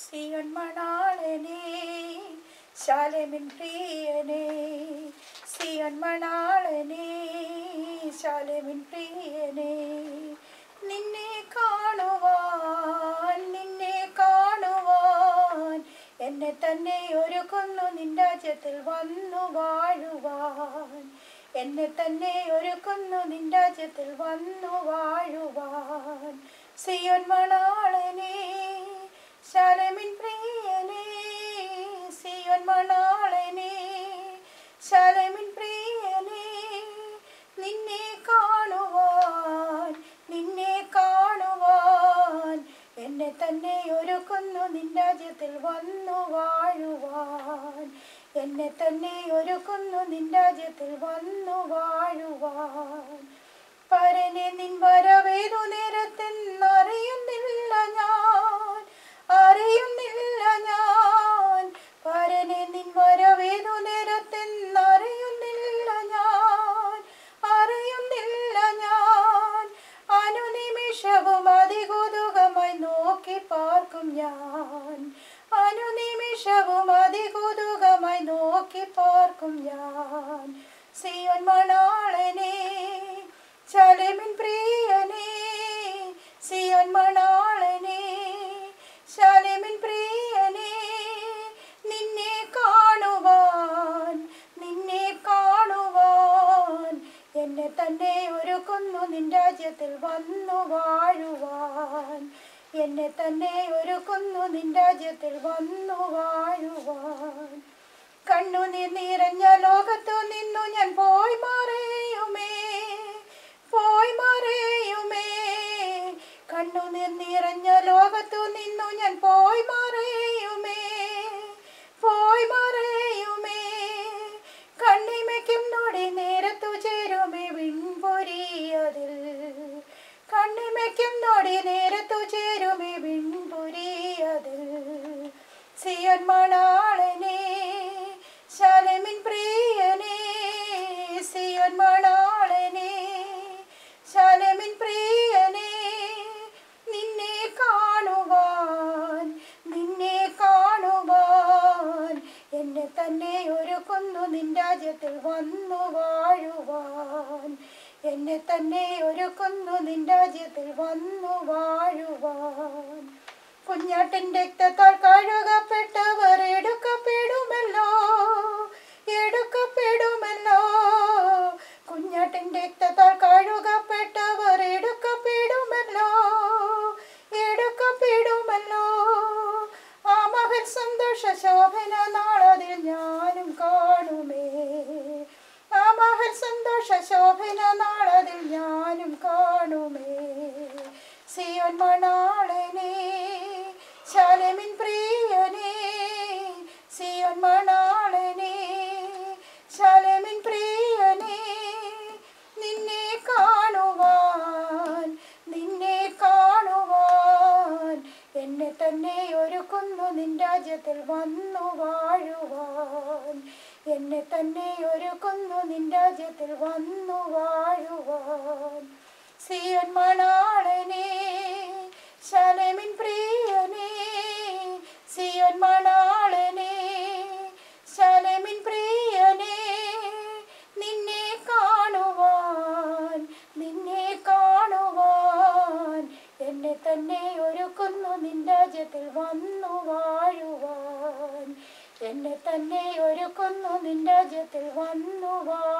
സിയോൻ മണാളനെ ശാലമിൻ പ്രിയനെ സിയോൻ മണാളനെ ശാലമിൻ പ്രിയനെ നിന്നെ കാണുവാൻ നിന്നെ കാണുവാൻ എന്നെ തന്നെ ഒരുക്കുന്നു നിൻ രാജ്യത്തിൽ വന്നു വാഴുവാൻ എന്നെ തന്നെ ഒരുക്കുന്നു നിൻ രാജ്യത്തിൽ വന്നു വാഴുവാൻ സിയോൻ മണാളനെ ശാലമിൻ പ്രിയനെ സിയോൻ മണാളനെ ശാലമിൻ പ്രിയനെ നിന്നെ കാണുവാൻ നിന്നെ കാണുവാൻ എന്നെ തന്നെ ഒരുക്കുന്നു നിൻ രാജ്യത്തിൽ വന്നു വാഴുവാൻ എന്നെ തന്നെ ഒരുക്കുന്നു നിൻ രാജ്യത്തിൽ വന്നു വാഴുവാൻ പരനെ നിൻ വരവേതു നേരത്തെന്നറിയുന്നില്ല ഞാൻ അറിയുന്നില്ല ഞാൻ പരനെ നിൻ വരവേതു നേരത്തെന്നറിയുന്നില്ല ഞാൻ അറിയുന്നില്ല ഞാൻ അനുനിമിഷവും അതികുതുകമായി നോക്കി പാർക്കും ഞാൻ അനുനിമിഷവും അതികുതുകമായി നോക്കി പാർക്കും ഞാൻ സിയോൻ മണാളനെ ശാലമിൻ പ്രിയനെ സിയോൻ മണാളനെ ശാലമിൻ പ്രിയനെ നിന്നെ കാണുവാൻ നിന്നെ കാണുവാൻ എന്നെ തന്നെ ഒരുക്കുന്നു നിൻ രാജ്യത്തിൽ വന്നു വാഴുവാൻ എന്നെ തന്നെ ഒരുക്കുന്നു നിൻ രാജ്യത്തിൽ വന്നു വാഴുവാൻ കണ്ണുനീർ നിറഞ്ഞ ലോകത്തു നിന്നു ഞാൻ പോയി മറയുമേ പോയി മറയുമേ കണ്ണുനീർ നിറഞ്ഞ ലോകത്തു നിന്നു ഞാൻ പോയി മറയുമേ പോയി മറയുമേ കണ്ണിമയ്ക്കും നൊടി നേരത്തു ചേരുമേ വിൺപൊരിയതിൽ കണ്ണിമയ്ക്കും നൊടി നേരത്തു ചേരുമേ വിൺപൊരിയതിൽ സിയൻ മണാളനെ ശാലമിൻ പ്രിയനെ സിയൻ മണാളനെ ശാലമിൻ പ്രിയനെ നിന്നെ കാണുവാൻ നിന്നെ കാണുവാൻ എന്നെ തന്നെ ഒരുക്കുന്നു നിൻ രാജ്യത്തിൽ വന്നു വാഴുവാൻ എന്നെ തന്നെ ഒരുക്കുന്നു നിൻ രാജ്യത്തിൽ വന്നു വാഴുവാൻ കുഞ്ഞാട്ടിൻ രക്തത്താൽ കഴുകപ്പെട്ടവർ എടുക്കപ്പെടുമല്ലോ എടുക്കപ്പെടുമല്ലോ കുഞ്ഞാട്ടിൻ രക്തത്താൽ കഴുകപ്പെട്ടവർ എടുക്കപ്പെടുമല്ലോ എടുക്കപ്പെടുമല്ലോ ആ മകൻ സന്തോഷ ശോഭന നാളതിൽ ഞാനും കാണുമേ ആ മകൻ സന്തോഷ ശോഭന നാളതിൽ ഞാനും കാണുമേ സിയോൻ മണാളനെ ശാലമിൻ പ്രിയനെ സിയോൻ മണാളനെ ശാലമിൻ പ്രിയനെ നിന്നെ കാണുവാൻ നിന്നെ കാണുവാൻ എന്നെ തന്നെ ഒരുക്കുന്നു നിൻ രാജ്യത്തിൽ വന്നു വാഴുവാൻ എന്നെ തന്നെ ഒരുക്കുന്നു നിൻ രാജ്യത്തിൽ വന്നു വാഴുവാൻ സിയോൻ മണാളനെ ശാലമിൻ പ്രിയനെ സിയോൻ മണാളനെ ശാലമിൻ പ്രിയനെ നിന്നെ കാണുവാൻ നിന്നെ കാണുവാൻ എന്നെ തന്നെ ഒരുക്കുന്നു നിൻ രാജ്യത്തിൽ വന്നു വാഴുവാൻ എന്നെ തന്നെ ഒരുക്കുന്നു നിൻ രാജ്യത്തിൽ വന്നു വാഴുവാൻ